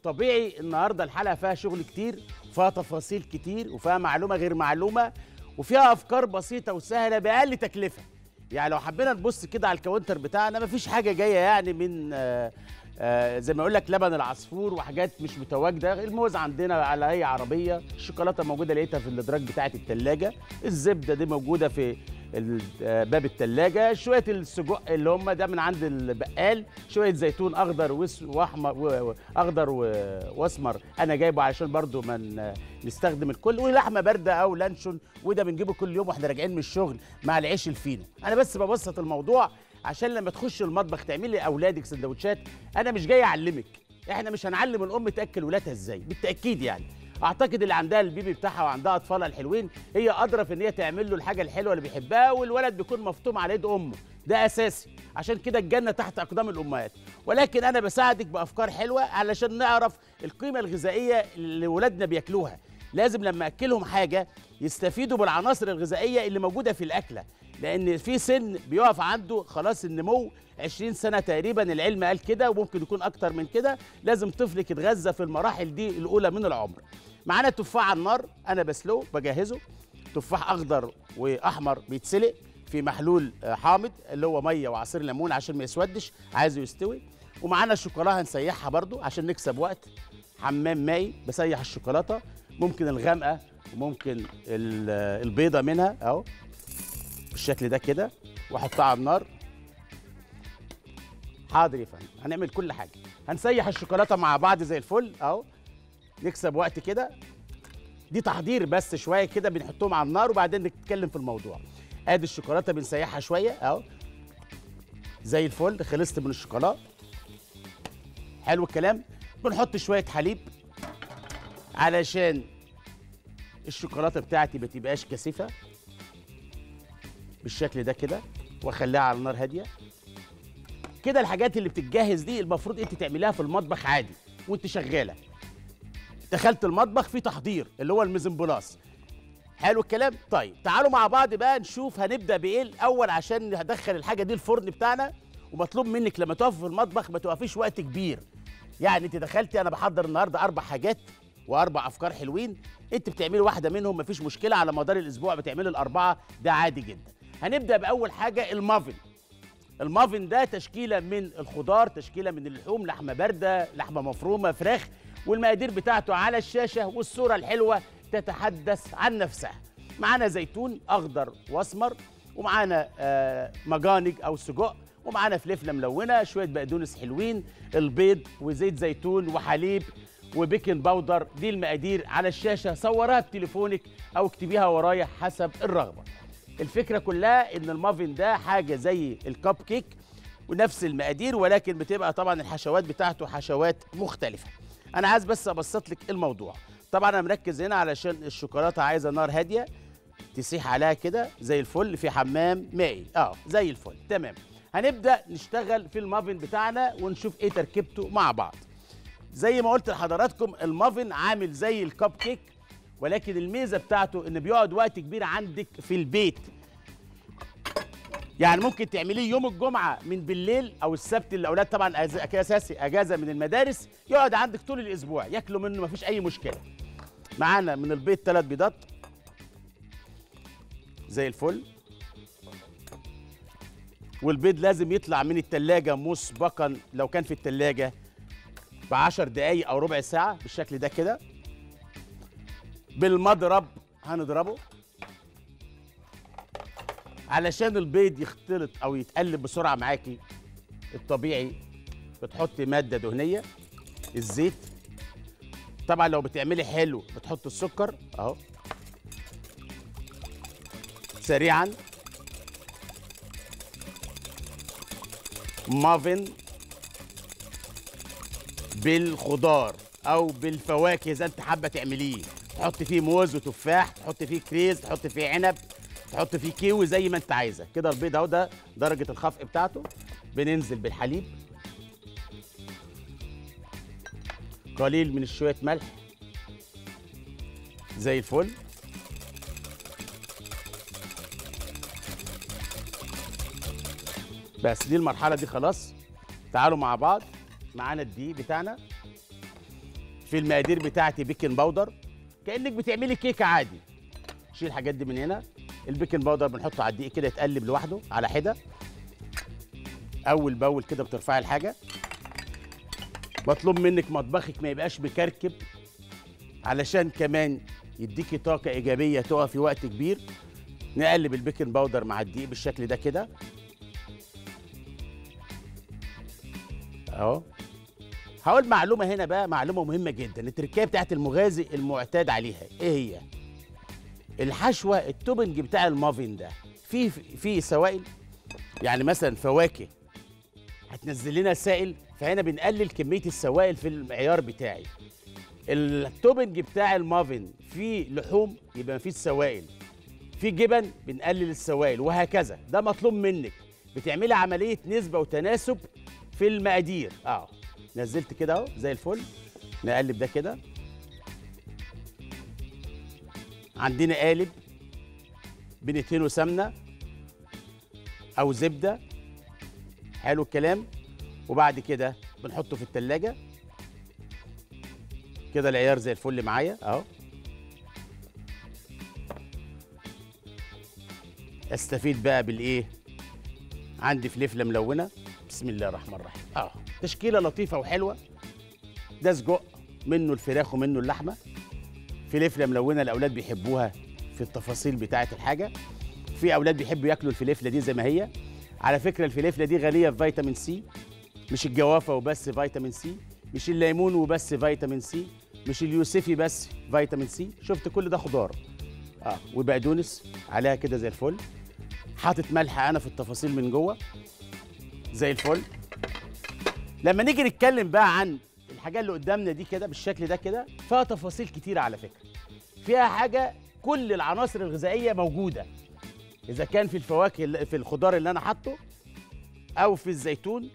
طبيعي النهارده الحلقه فيها شغل كتير وفيها تفاصيل كتير وفيها معلومه غير معلومه وفيها افكار بسيطه وسهله باقل تكلفه يعني لو حبينا نبص كده على الكاونتر بتاعنا مفيش حاجه جايه يعني من آه آه زي ما اقول لك لبن العصفور وحاجات مش متواجده الموز عندنا على هي عربيه الشوكولاته موجوده لقيتها في الادراج بتاعه الثلاجه الزبده دي موجوده في ال- آه، باب الثلاجه شويه السجق اللي هم ده من عند البقال شويه زيتون اخضر وس- واحمر و- و- اخضر و- واسمر انا جايبه علشان برضو ما ن- نستخدم الكل ولحمه بارده او لانشون وده بنجيبه كل يوم واحنا راجعين من الشغل مع العيش الفينو انا بس ببسط الموضوع عشان لما تخش المطبخ تعملي لاولادك سندوتشات انا مش جاي اعلمك احنا مش هنعلم الام تاكل ولادها ازاي بالتاكيد يعني اعتقد اللي عندها البيبي بتاعها وعندها اطفالها الحلوين هي ادرى في ان هي تعمل له الحاجه الحلوه اللي بيحبها والولد بيكون مفطوم على يد امه ده اساسي عشان كده الجنه تحت اقدام الامهات ولكن انا بساعدك بافكار حلوه علشان نعرف القيمه الغذائيه اللي ولادنا بياكلوها لازم لما اكلهم حاجه يستفيدوا بالعناصر الغذائيه اللي موجوده في الاكله لان في سن بيقف عنده خلاص النمو 20 سنه تقريبا العلم قال كده وممكن يكون اكتر من كده لازم طفلك يتغذى في المراحل دي الاولى من العمر معانا تفاح على النار انا بسلقه بجهزه تفاح اخضر واحمر بيتسلق في محلول آه، حامض اللي هو ميه وعصير ليمون عشان ما يسودش عايزه يستوي ومعانا الشوكولاته هنسيحها برضو عشان نكسب وقت حمام مائي بسيح الشوكولاته ممكن الغامقه وممكن ال- آه، البيضه منها اهو بالشكل ده كده واحطها على النار حاضر يا فندم هنعمل كل حاجه هنسيح الشوكولاته مع بعض زي الفل اهو نكسب وقت كده دي تحضير بس شويه كده بنحطهم على النار وبعدين نتكلم في الموضوع ادي الشوكولاته بنسيحها شويه اهو زي الفل خلصت من الشوكولاته حلو الكلام بنحط شويه حليب علشان الشوكولاته بتاعتي ما تبقاش كثيفه بالشكل ده كده واخليها على نار هاديه كده الحاجات اللي بتتجهز دي المفروض انت تعمليها في المطبخ عادي وانت شغاله دخلت المطبخ في تحضير اللي هو الميزنبولاس حلو الكلام طيب تعالوا مع بعض بقى نشوف هنبدا بايه الاول عشان هدخل الحاجه دي الفرن بتاعنا ومطلوب منك لما تقف في المطبخ ما توقفيش وقت كبير يعني انت دخلتي انا بحضر النهارده اربع حاجات واربع افكار حلوين انت بتعملي واحده منهم مفيش مشكله على مدار الاسبوع بتعملي الاربعه ده عادي جدا هنبدا باول حاجه المافن المافن ده تشكيله من الخضار تشكيله من اللحوم لحمه بارده لحمه مفرومه فراخ والمقادير بتاعته على الشاشه والصوره الحلوه تتحدث عن نفسها معانا زيتون اخضر واسمر ومعانا آه، مجانج او سجق ومعانا فلفله ملونه شويه بقدونس حلوين البيض وزيت زيتون وحليب وبيكنج باودر دي المقادير على الشاشه صورها بتليفونك او اكتبيها ورايا حسب الرغبه الفكره كلها ان المافن ده حاجه زي الكب كيك ونفس المقادير ولكن بتبقى طبعا الحشوات بتاعته حشوات مختلفه انا عايز بس ابسط لك الموضوع طبعا انا مركز هنا علشان الشوكولاته عايزه نار هاديه تسيح عليها كده زي الفل في حمام مائي اه زي الفل تمام هنبدا نشتغل في المافن بتاعنا ونشوف ايه تركيبته مع بعض زي ما قلت لحضراتكم المافن عامل زي الكب كيك ولكن الميزه بتاعته ان بيقعد وقت كبير عندك في البيت يعني ممكن تعمليه يوم الجمعه من بالليل او السبت اللي الاولاد طبعا أز- اساسي اجازه من المدارس يقعد عندك طول الاسبوع ياكلوا منه مفيش اي مشكله معانا من البيض ثلاث بيضات زي الفل والبيض لازم يطلع من التلاجة مسبقا لو كان في التلاجة بعشر دقايق او ربع ساعة بالشكل ده كده بالمضرب هنضربه علشان البيض يختلط او يتقلب بسرعة معاكي الطبيعي بتحطي مادة دهنية الزيت طبعا لو بتعملي حلو بتحط السكر اهو سريعا مافن بالخضار او بالفواكه اذا انت حابه تعمليه تحط فيه موز وتفاح تحط فيه كريز تحط فيه عنب تحط فيه كيوي زي ما انت عايزه كده البيض اهو ده درجه الخفق بتاعته بننزل بالحليب قليل من شويه ملح زي الفل بس دي المرحله دي خلاص تعالوا مع بعض معانا الدقيق بتاعنا في المقادير بتاعتي بيكنج باودر كانك بتعملي كيكه عادي شيل الحاجات دي من هنا البيكنج باودر بنحطه على الدقيق كده يتقلب لوحده على حده اول باول كده بترفعي الحاجه مطلوب منك مطبخك ما يبقاش مكركب علشان كمان يديكي طاقه ايجابيه تقفي وقت كبير نقلب البيكنج باودر مع الدقيق بالشكل ده كده اهو هقول معلومه هنا بقى معلومه مهمه جدا التركيبه بتاعت المغازي المعتاد عليها ايه هي الحشوه التوبنج بتاع المافين ده في في سوائل يعني مثلا فواكه هتنزل لنا سائل فهنا بنقلل كميه السوائل في المعيار بتاعي التوبنج بتاع المافن فيه لحوم يبقى مفيش سوائل في جبن بنقلل السوائل وهكذا ده مطلوب منك بتعملي عمليه نسبه وتناسب في المقادير اه نزلت كده اهو زي الفل نقلب ده كده عندنا قالب بندهنه سمنه او زبده حلو الكلام وبعد كده بنحطه في التلاجة كده العيار زي الفل معايا اهو استفيد بقى بالايه عندي فلفله ملونه بسم الله الرحمن الرحيم اه تشكيله لطيفه وحلوه ده سجق منه الفراخ ومنه اللحمه فلفله ملونه الاولاد بيحبوها في التفاصيل بتاعه الحاجه في اولاد بيحبوا ياكلوا الفلفله دي زي ما هي على فكره الفلفله دي غنيه في فيتامين سي مش الجوافه وبس فيتامين سي مش الليمون وبس فيتامين سي مش اليوسفي بس فيتامين سي شفت كل ده خضار اه وبقدونس عليها كده زي الفل حاطط ملح انا في التفاصيل من جوه زي الفل لما نيجي نتكلم بقى عن الحاجات اللي قدامنا دي كده بالشكل ده كده فيها تفاصيل كتيره على فكره فيها حاجه كل العناصر الغذائيه موجوده اذا كان في الفواكه اللي- في الخضار اللي انا حاطه او في الزيتون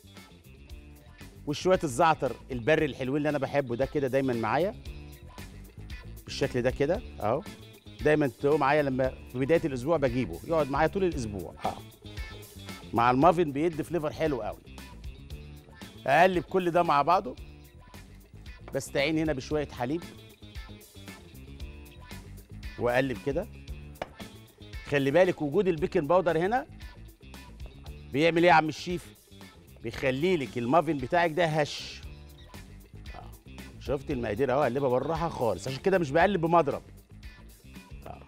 وشويه الزعتر البري الحلوين اللي انا بحبه ده كده دايما معايا بالشكل ده كده اهو دايما تلاقوه معايا لما في بدايه الاسبوع بجيبه يقعد معايا طول الاسبوع اه مع المافن بيدي فليفر حلو قوي اقلب كل ده مع بعضه بستعين هنا بشويه حليب واقلب كده خلي بالك وجود البيكنج باودر هنا بيعمل ايه يا عم الشيف بيخلي لك المافن بتاعك ده هش آه. شفت المقادير اهو اقلبها بالراحه خالص عشان كده مش بقلب بمضرب آه. آه.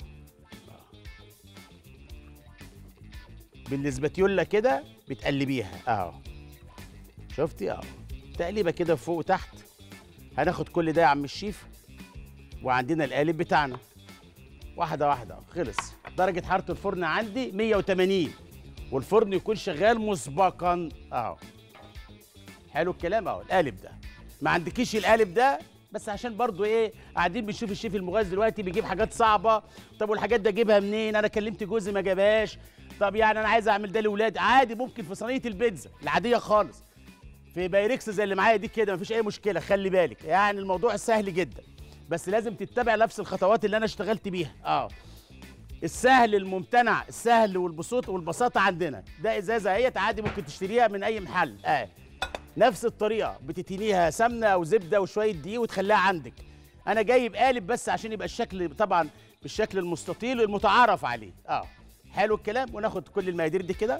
بالاسباتيولا كده بتقلبيها اهو شفتي اهو تقليبه كده فوق وتحت هناخد كل ده يا عم الشيف وعندنا القالب بتاعنا واحده واحده أهو. خلص درجه حراره الفرن عندي 180 والفرن يكون شغال مسبقا اهو حلو الكلام اهو القالب ده ما عندكيش القالب ده بس عشان برضو ايه قاعدين بنشوف الشيف المغاز دلوقتي بيجيب حاجات صعبه طب والحاجات ده اجيبها منين انا كلمت جوزي ما جابهاش طب يعني انا عايز اعمل ده لاولادي عادي ممكن في صينيه البيتزا العاديه خالص في بايركس زي اللي معايا دي كده مفيش اي مشكله خلي بالك يعني الموضوع سهل جدا بس لازم تتبع نفس الخطوات اللي انا اشتغلت بيها اه السهل الممتنع السهل والبساطه والبساطه عندنا ده ازازه اهيت عادي ممكن تشتريها من اي محل اه نفس الطريقه بتتنيها سمنه او زبده وشويه دقيق وتخليها عندك انا جايب قالب بس عشان يبقى الشكل طبعا بالشكل المستطيل المتعارف عليه اه حلو الكلام وناخد كل المقادير دي كده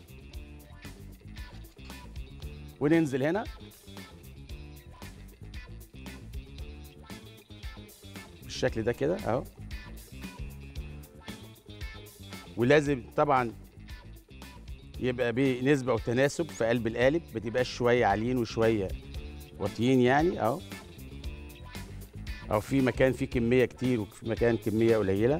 وننزل هنا بالشكل ده كده اهو ولازم طبعا يبقى بنسبة وتناسب في قلب القالب ما تبقاش شوية عاليين وشوية واطيين يعني اهو او في مكان فيه كمية كتير وفي مكان كمية قليلة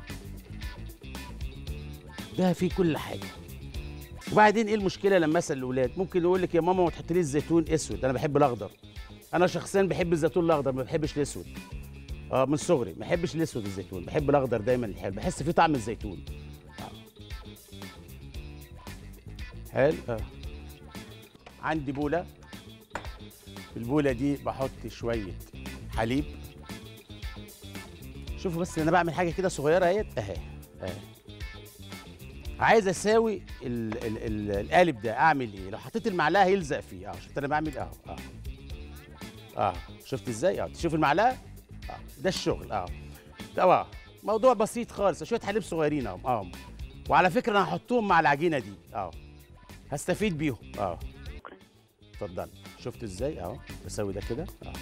ده فيه كل حاجة وبعدين ايه المشكلة لما اسال الاولاد ممكن يقول لك يا ماما ما تحطليش زيتون اسود انا بحب الاخضر انا شخصيا بحب الزيتون الاخضر ما بحبش الاسود اه من صغري ما بحبش الاسود الزيتون بحب الاخضر دايما الحلو بحس فيه طعم الزيتون حلو اه عندي بوله البوله دي بحط شويه حليب شوفوا بس انا بعمل حاجه كده صغيره اهيت اهي اهي عايز اساوي ال ال ال القالب ده اعمل ايه لو حطيت المعلقه هيلزق فيه اه شفت انا بعمل اهو اه اه شفت ازاي اه تشوف المعلقه اه ده الشغل اه ده اه موضوع بسيط خالص شويه حليب صغيرين اهو اه وعلى فكره انا هحطهم مع العجينه دي اه هستفيد بيهم اه اتفضل شفت ازاي اهو بسوي ده كده اه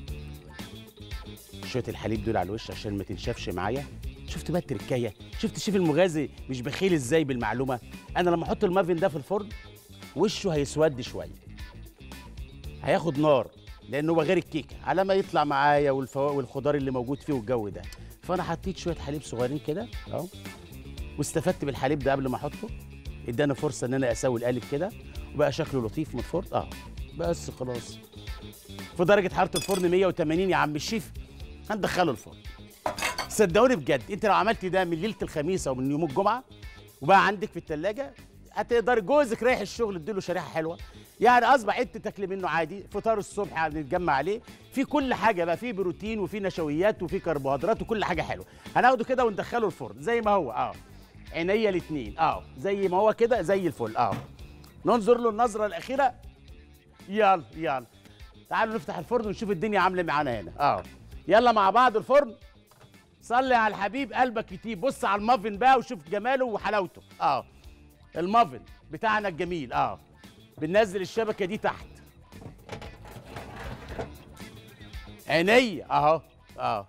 شويه الحليب دول على الوش عشان ما تنشفش معايا شفت بقى التركايه شفت الشيف المغازي مش بخيل ازاي بالمعلومه انا لما احط المافن ده في الفرن وشه هيسود شويه هياخد نار لانه هو غير الكيكه على ما يطلع معايا والفوا... والخضار اللي موجود فيه والجو ده فانا حطيت شويه حليب صغيرين كده اهو واستفدت بالحليب ده قبل ما احطه اداني فرصه ان انا اسوي القالب كده وبقى شكله لطيف من الفرن اه بس خلاص في درجه حراره الفرن 180 يا عم الشيف هندخله الفرن صدقوني بجد انت لو عملت ده من ليله الخميس او من يوم الجمعه وبقى عندك في الثلاجه هتقدر جوزك رايح الشغل اديله شريحه حلوه يعني اصبح انت تاكلي منه عادي فطار الصبح هنتجمع عليه في كل حاجه بقى في بروتين وفي نشويات وفي كربوهيدرات وكل حاجه حلوه هناخده كده وندخله الفرن زي ما هو اه عينيا الاثنين اه زي ما هو كده زي الفل اه ننظر له النظره الاخيره يلا يلا تعالوا نفتح الفرن ونشوف الدنيا عامله معانا هنا اه يلا مع بعض الفرن صلي على الحبيب قلبك يطيب بص على المافن بقى وشوف جماله وحلاوته اه المافن بتاعنا الجميل اه بننزل الشبكه دي تحت عينيا اهو اه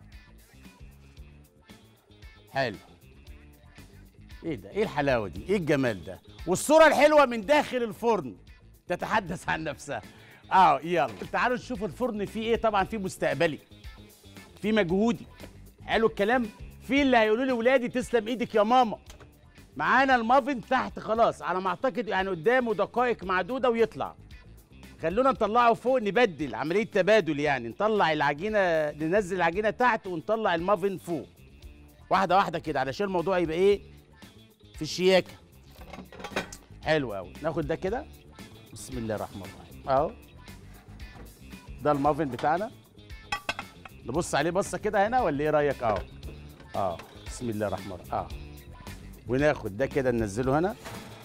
حلو ايه ده ايه الحلاوه دي ايه الجمال ده والصوره الحلوه من داخل الفرن تتحدث عن نفسها اه يلا تعالوا نشوف الفرن فيه ايه طبعا فيه مستقبلي في مجهودي حلو الكلام في اللي هيقولوا لي ولادي تسلم ايدك يا ماما معانا المافن تحت خلاص على ما اعتقد يعني قدامه دقائق معدوده ويطلع خلونا نطلعه فوق نبدل عمليه تبادل يعني نطلع العجينه ننزل العجينه تحت ونطلع المافن فوق واحده واحده كده علشان الموضوع يبقى ايه في الشياكه حلو قوي ناخد ده كده بسم الله الرحمن الرحيم اهو ده المافن بتاعنا نبص عليه بصه كده هنا ولا ايه رايك اهو اه بسم الله الرحمن الرحيم اه وناخد ده كده ننزله هنا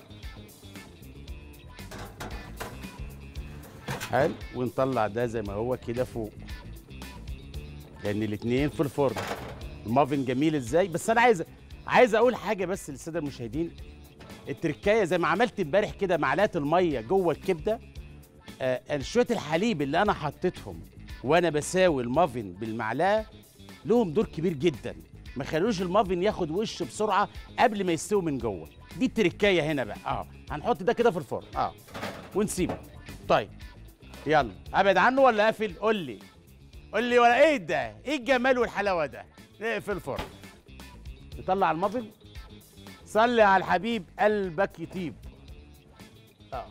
حلو ونطلع ده زي ما هو كده فوق لان الاتنين في الفرن المافن جميل ازاي بس انا عايز عايز اقول حاجه بس للساده المشاهدين التركايه زي ما عملت امبارح كده معلقه الميه جوه الكبده آه شويه الحليب اللي انا حطيتهم وانا بساوي المافن بالمعلقه لهم دور كبير جدا ما خلوش المافن ياخد وش بسرعه قبل ما يستوي من جوه دي التركايه هنا بقى اه هنحط ده كده في الفرن اه ونسيبه طيب يلا ابعد عنه ولا اقفل قول لي قول لي ولا ايه ده ايه الجمال والحلاوه ده اقفل الفرن نطلع المافن صلي على الحبيب قلبك يطيب اه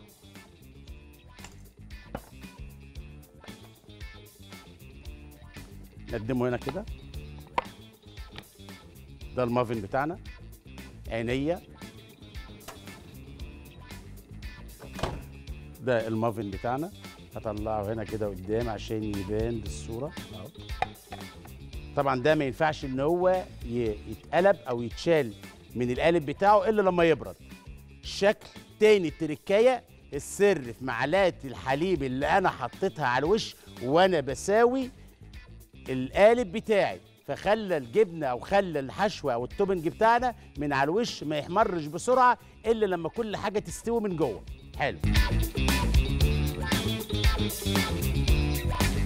نقدمه هنا كده ده المافن بتاعنا عينيا ده المافن بتاعنا هطلعه هنا كده قدام عشان يبان بالصوره اهو طبعا ده ما ينفعش ان هو ي- يتقلب او يتشال من القالب بتاعه الا لما يبرد الشكل تاني التركايه السر في معلقه الحليب اللي انا حطيتها على الوش وانا بساوي القالب بتاعي فخلى الجبنه او خلى الحشوه او التوبنج بتاعنا من على الوش ما يحمرش بسرعه الا لما كل حاجه تستوي من جوه حلو